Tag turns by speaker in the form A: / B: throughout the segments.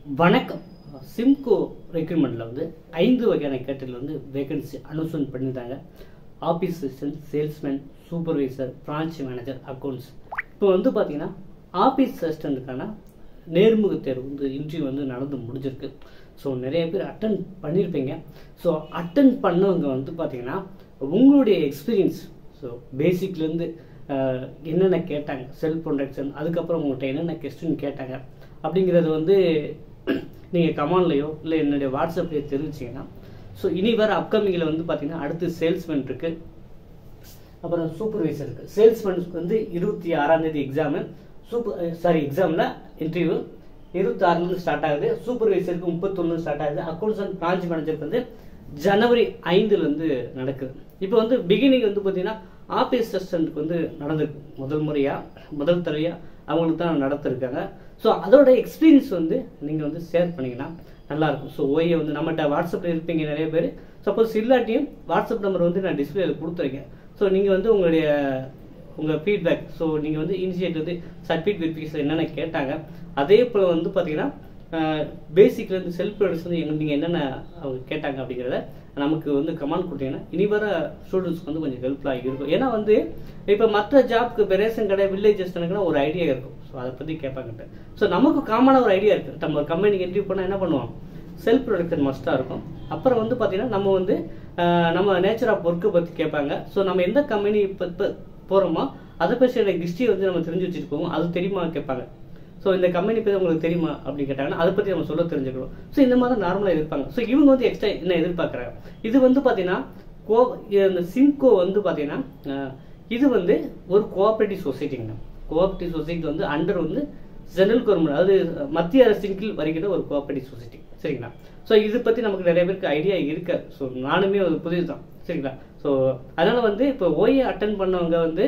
A: வணக்கம் சிம்கோ ரெக்ரூட்மெண்ட்டில் வந்து ஐந்து வகையான கேட்டரில் வந்து வேகன்சி அனௌன்ஸ்மெண்ட் பண்ணியிருந்தாங்க office assistant salesman supervisor branch manager accounts இப்போ வந்து பார்த்தீங்கன்னா ஆஃபீஸ் அசிஸ்டண்ட்டுக்கான நேர்முக தேர்வு வந்து இன்டர்வியூ வந்து நடந்து முடிஞ்சிருக்கு ஸோ நிறைய பேர் அட்டன் பண்ணியிருப்பீங்க ஸோ அட்டன் பண்ணவங்க வந்து பார்த்தீங்கன்னா உங்களுடைய எக்ஸ்பீரியன்ஸ் ஸோ பேசிக்லேருந்து என்னென்ன கேட்டாங்க செல்ஃப் ப்ரொடக்ஷன் அதுக்கப்புறம் உங்கள்கிட்ட என்னென்ன கொஸ்டின் கேட்டாங்க அப்படிங்கிறது வந்து நீங்கள் கமான்லையோ இல்லை என்னுடைய வாட்ஸ்அப்லேயோ தெரிவிச்சிங்கன்னா ஸோ இனி வர அப்கமிங்கில் வந்து பார்த்தீங்கன்னா அடுத்து சேல்ஸ்மேன் இருக்குது அப்புறம் சூப்பர்வைசர் இருக்குது சேல்ஸ்மேனுக்கு வந்து இருபத்தி ஆறாம் தேதி எக்ஸாமு சூப்பர் சாரி எக்ஸாமில் இன்டர்வியூ இருபத்தி ஆறுலேருந்து ஸ்டார்ட் ஆகுது சூப்பர்வைசருக்கு முப்பத்தொன்று ஸ்டார்ட் ஆகுது அக்கௌண்ட்ஸ் அண்ட் பிரான்ச் மேனேஜருக்கு வந்து ஜனவரி ஐந்துலேருந்து நடக்குது இப்போ வந்து பிகினிங் வந்து பார்த்தீங்கன்னா ஆஃபீஸ் அசிஸ்டண்ட்டுக்கு வந்து நடந்திருக்கு முதல் முறையாக முதல் தடவையாக அவங்களுக்கு தான் நடத்திருக்காங்க ஸோ அதோட எக்ஸ்பீரியன்ஸ் வந்து நீங்கள் வந்து ஷேர் பண்ணிங்கன்னா நல்லாயிருக்கும் ஸோ ஓஏ வந்து நம்மகிட்ட வாட்ஸ்அப்பில் இருப்பீங்க நிறைய பேர் சப்போஸ் இல்லாட்டியும் வாட்ஸ்அப் நம்பர் வந்து நான் டிஸ்பிளேல கொடுத்துருக்கேன் ஸோ நீங்கள் வந்து உங்களுடைய உங்கள் ஃபீட்பேக் ஸோ நீங்கள் வந்து இனிஷியேட் வந்து சர்டிஃபிகேட் வெரிஃபிகேஷன் என்னென்ன கேட்டாங்க அதே போல் வந்து பார்த்தீங்கன்னா பேசிக்லேருந்து செல்ஃப் ப்ரொடக்ஷன் வந்து எங்க நீங்கள் என்னென்ன அவங்க கேட்டாங்க அப்படிங்கிறத நமக்கு வந்து கமெண்ட் கொடுத்தீங்கன்னா இனி வர ஸ்டூடெண்ட்ஸ்க்கு வந்து கொஞ்சம் ஹெல்ப்ஃபுல்லாக இருக்கும் ஏன்னா வந்து இப்போ மற்ற ஜாப்க்கு இப்போ ரேஷன் கடை வில்லேஜ் அசிஸ்டன்ட்க்குனா ஒரு ஐடியா இருக்கும் ஸோ அதை பற்றி கேட்பாங்கிட்ட ஸோ நமக்கு காமனாக ஒரு ஐடியா இருக்குது நம்ம கம்பெனிக்கு என்ட்ரி பண்ணால் என்ன பண்ணுவோம் செல்ஃப் ப்ரொடக்ஷன் மஸ்ட்டாக இருக்கும் அப்புறம் வந்து பார்த்தீங்கன்னா நம்ம வந்து நம்ம நேச்சர் ஆஃப் ஒர்க்கை பற்றி கேட்பாங்க ஸோ நம்ம எந்த கம்பெனி இப்போ இப்போ போகிறோமோ அதை பற்றி ஹிஸ்ட்ரி வந்து நம்ம தெரிஞ்சு வச்சுட்டு போவோம் அது தெரியுமா கேட்பாங்க ஸோ இந்த கம்பெனி பற்றி உங்களுக்கு தெரியுமா அப்படின்னு கேட்டாங்கன்னா அதை பற்றி நம்ம சொல்ல தெரிஞ்சுக்கணும் ஸோ இந்த மாதிரி தான் நார்மலாக எதிர்ப்பாங்க ஸோ இவங்க வந்து எக்ஸ்ட்ரா என்ன எதிர்பார்க்குறாங்க இது வந்து பார்த்தீங்கன்னா கோ இந்த சிம்கோ வந்து பார்த்தீங்கன்னா இது வந்து ஒரு கோஆப்ரேட்டிவ் சொசைட்டிங்க கோஆப்ரேட்டிவ் சொசைட்டி வந்து அண்டர் வந்து ஜெனரல் கவர்மெண்ட் அதாவது மத்திய அரசின் கீழ் வருகிற ஒரு கோஆப்ரேட்டிவ் சொசைட்டி சரிங்களா ஸோ இது பற்றி நமக்கு நிறைய பேருக்கு ஐடியா இருக்கு ஸோ நானுமே ஒரு புதிது தான் சரிங்களா ஸோ அதனால் வந்து இப்போ ஓஏ அட்டன் பண்ணவங்க வந்து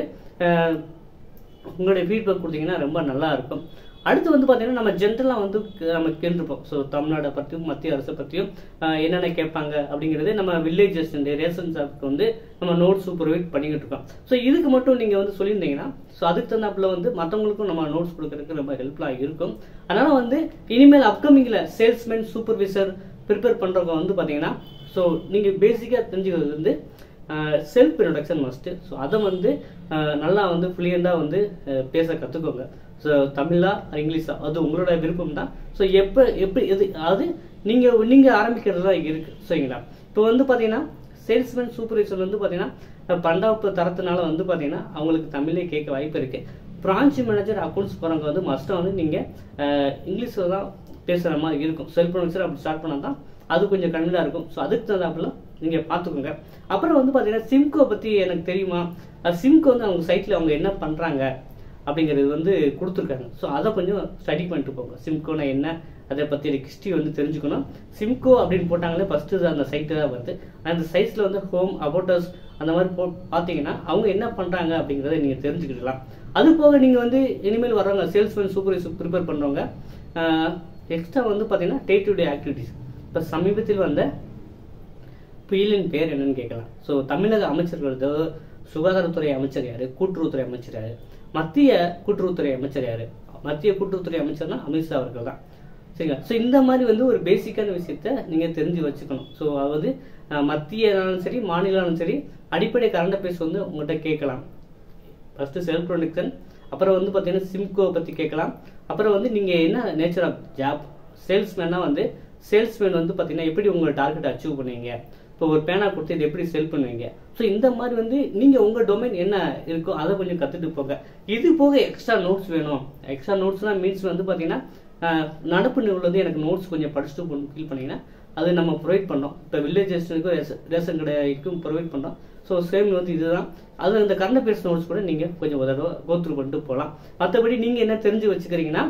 A: உங்களுடைய ஃபீட்பேக் கொடுத்தீங்கன்னா ரொம்ப நல்லா இருக்கும் அடுத்து வந்து பார்த்தீங்கன்னா நம்ம ஜென்ரலாக வந்து நம்ம கேட்டிருப்போம் ஸோ தமிழ்நாடை பற்றியும் மத்திய அரசை பற்றியும் என்னென்ன கேட்பாங்க அப்படிங்கிறது நம்ம வில்லேஜஸ் இந்த ரேஷன் ஷாப்க்கு வந்து நம்ம நோட்ஸ் ப்ரொவைட் பண்ணிக்கிட்டு இருக்கோம் ஸோ இதுக்கு மட்டும் நீங்கள் வந்து சொல்லியிருந்தீங்கன்னா ஸோ அதுக்கு தகுந்தாப்புல வந்து மற்றவங்களுக்கும் நம்ம நோட்ஸ் கொடுக்கறதுக்கு ரொம்ப ஹெல்ப்ஃபுல்லாக இருக்கும் அதனால் வந்து இனிமேல் அப்கமிங்கில் சேல்ஸ்மேன் சூப்பர்வைசர் ப்ரிப்பேர் பண்ணுறவங்க வந்து பார்த்தீங்கன்னா ஸோ நீங்கள் பேசிக்காக தெரிஞ்சுக்கிறது வந்து செல்ஃப் இன்ட்ரடக்ஷன் மஸ்ட்டு ஸோ அதை வந்து நல்லா வந்து ஃப்ளூயண்டாக வந்து பேச கற்றுக்கோங்க ஸோ தமிழா இங்கிலீஷா அது உங்களோட விருப்பம் தான் ஸோ எப்போ எப்படி எது அது நீங்கள் நீங்கள் ஆரம்பிக்கிறது தான் இருக்குது சரிங்களா இப்போ வந்து பார்த்தீங்கன்னா சேல்ஸ்மேன் சூப்பர்வைசர் வந்து பார்த்தீங்கன்னா பன்னெண்டாவது தரத்தினால வந்து பார்த்தீங்கன்னா அவங்களுக்கு தமிழே கேட்க வாய்ப்பு இருக்குது பிரான்ச் மேனேஜர் அக்கௌண்ட்ஸ் போகிறவங்க வந்து மஸ்ட்டாக வந்து நீங்கள் இங்கிலீஷில் தான் பேசுகிற மாதிரி இருக்கும் செல்ஃப் ப்ரொடக்ஷன் அப்படி ஸ்டார்ட் பண்ணால் தான் அது கொஞ்சம் கண்ணிலாக இருக்கும் ஸோ அதுக்கு தகுந்தாப்புல நீங்கள் பார்த்துக்கோங்க அப்புறம் வந்து பார்த்தீங்கன்னா சிம்கோ பற்றி எனக்கு தெரியுமா சிம்கோ வந்து அவங்க சைட்டில் அவங்க என்ன பண்ணுறாங்க அப்படிங்கிறது வந்து கொடுத்துருக்காங்க ஸோ அதை கொஞ்சம் ஸ்டடி பண்ணிட்டு போங்க சிம்கோனா என்ன அதை பற்றி எனக்கு ஹிஸ்ட்ரி வந்து தெரிஞ்சுக்கணும் சிம்கோ அப்படின்னு போட்டாங்களே ஃபஸ்ட்டு அந்த சைட்டு தான் வருது அந்த சைட்ஸில் வந்து ஹோம் அபோட்டர்ஸ் அந்த மாதிரி போ பார்த்தீங்கன்னா அவங்க என்ன பண்ணுறாங்க அப்படிங்கிறத நீங்கள் தெரிஞ்சுக்கிடலாம் அது போக நீங்கள் வந்து இனிமேல் வர்றவங்க சேல்ஸ்மேன் சூப்பர்வைசர் ப்ரிப்பேர் பண்ணுறவங்க எக்ஸ்ட்ரா வந்து பார்த்தீங்கன்னா டே டு டே ஆக்டிவிட்டிஸ் இப்போ சமீபத்தில் வந்த புயலின் பேர் என்னன்னு கேட்கலாம் ஸோ தமிழக அமைச்சர்களது சுகாதாரத்துறை அமைச்சர் யார் கூட்டுறவுத்துறை அமைச்சர் யார் மத்திய கூட்டுறவுத்துறை அமைச்சர் யார் மத்திய கூட்டுறவுத்துறை அமைச்சர்னா அமித்ஷா அவர்கள் தான் சரிங்களா ஸோ இந்த மாதிரி வந்து ஒரு பேசிக்கான விஷயத்த நீங்கள் தெரிஞ்சு வச்சுக்கணும் ஸோ அதாவது மத்தியனாலும் சரி மாநிலம்னாலும் சரி அடிப்படை கரண்ட் அஃபேர்ஸ் வந்து உங்கள்கிட்ட கேட்கலாம் ஃபஸ்ட்டு செல்ஃப் ப்ரொடக்ஷன் அப்புறம் வந்து பார்த்தீங்கன்னா சிம்கோ பற்றி கேட்கலாம் அப்புறம் வந்து நீங்கள் என்ன நேச்சர் ஆஃப் ஜாப் சேல்ஸ்மேனாக வந்து சேல்ஸ்மேன் வந்து பார்த்தீங்கன்னா எப்படி உங்கள் டார்கெட் அச்சீவ் பண்ணுவீங்க இப்போ ஒரு பேனா கொடுத்து இது எப்படி செல் பண்ணுவீங்க ஸோ இந்த மாதிரி வந்து நீங்கள் உங்கள் டொமைன் என்ன இருக்கோ அதை கொஞ்சம் கற்றுட்டு போங்க இது போக எக்ஸ்ட்ரா நோட்ஸ் வேணும் எக்ஸ்ட்ரா நோட்ஸ்லாம் மீன்ஸ் வந்து பார்த்தீங்கன்னா நடப்பு நிலையில் வந்து எனக்கு நோட்ஸ் கொஞ்சம் படிச்சுட்டு ஃபீல் பண்ணிங்கன்னா அது நம்ம ப்ரொவைட் பண்ணோம் இப்போ வில்லேஜ் ரேஷனுக்கும் ரேஷன் கடைக்கும் ப்ரொவைட் பண்ணோம் ஸோ சேம் வந்து இதுதான் அது இந்த கரண்ட் அஃபேர்ஸ் நோட்ஸ் கூட நீங்கள் கொஞ்சம் ஒரு தடவை கோத்ரூ பண்ணிட்டு போகலாம் மற்றபடி நீங்கள் என்ன தெரிஞ்சு வச்சுக்கிறீங்கன்னா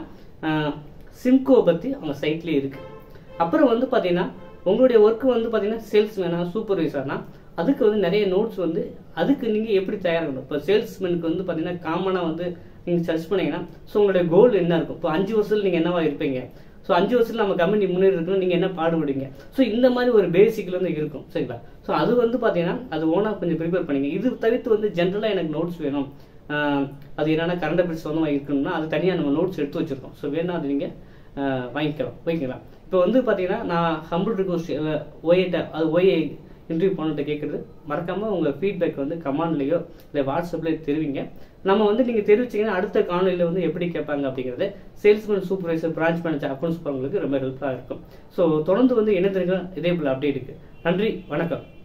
A: சிம்கோ பற்றி அவங்க சைட்லேயே இருக்குது அப்புறம் வந்து பார்த்தீங்கன்னா உங்களுடைய ஒர்க்கு வந்து பார்த்தீங்கன்னா சேல்ஸ்மேனா சூப்பர்வைசர்னா அதுக்கு வந்து நிறைய நோட்ஸ் வந்து அதுக்கு நீங்கள் எப்படி தயாராகணும் இப்போ சேல்ஸ்மேனுக்கு வந்து பார்த்தீங்கன்னா காமனாக வந்து நீங்கள் சர்ச் பண்ணீங்கன்னா ஸோ உங்களுடைய கோல் என்ன இருக்கும் இப்போ அஞ்சு வருஷத்தில் நீங்கள் என்னவா இருப்பீங்க ஸோ அஞ்சு வருஷத்தில் நம்ம கம்பெனி முன்னேறி இருக்கணும் நீங்கள் என்ன பாடுபடுவீங்க ஸோ இந்த மாதிரி ஒரு பேசிக்ல வந்து இருக்கும் சரிங்களா ஸோ அது வந்து பார்த்தீங்கன்னா அது ஓனாக கொஞ்சம் ப்ரிப்பேர் பண்ணிங்க இது தவிர்த்து வந்து ஜென்ரலாக எனக்கு நோட்ஸ் வேணும் ஆஹ் அது என்னன்னா கரண்ட் அஃபேர்ஸ் வந்து இருக்கணும்னா அது தனியாக நம்ம நோட்ஸ் எடுத்து வச்சிருக்கோம் ஸோ வேணா அது நீங்கள் அஹ், வாங்கிக்கலாம் ஓகேங்களா இப்போ வந்து பார்த்தீங்கன்னா நான் ஹம்பிள் ரிக்வஸ்ட் ஒய்ட்ட அது ஒய் இன்டர்வியூ பண்ணட்டு கேட்குறது மறக்காமல் உங்கள் ஃபீட்பேக் வந்து கமெண்ட்லேயோ இல்லை வாட்ஸ்அப்லேயோ தெரிவிங்க நம்ம வந்து நீங்கள் தெரிவிச்சீங்கன்னா அடுத்த காணொலியில் வந்து எப்படி கேட்பாங்க அப்படிங்கிறது salesman supervisor branch manager accounts போகிறவங்களுக்கு ரொம்ப ஹெல்ப்ஃபுல்லாக இருக்கும் ஸோ தொடர்ந்து வந்து இணைந்திருக்க இதே போல் அப்டேட்டுக்கு நன்றி வணக்கம்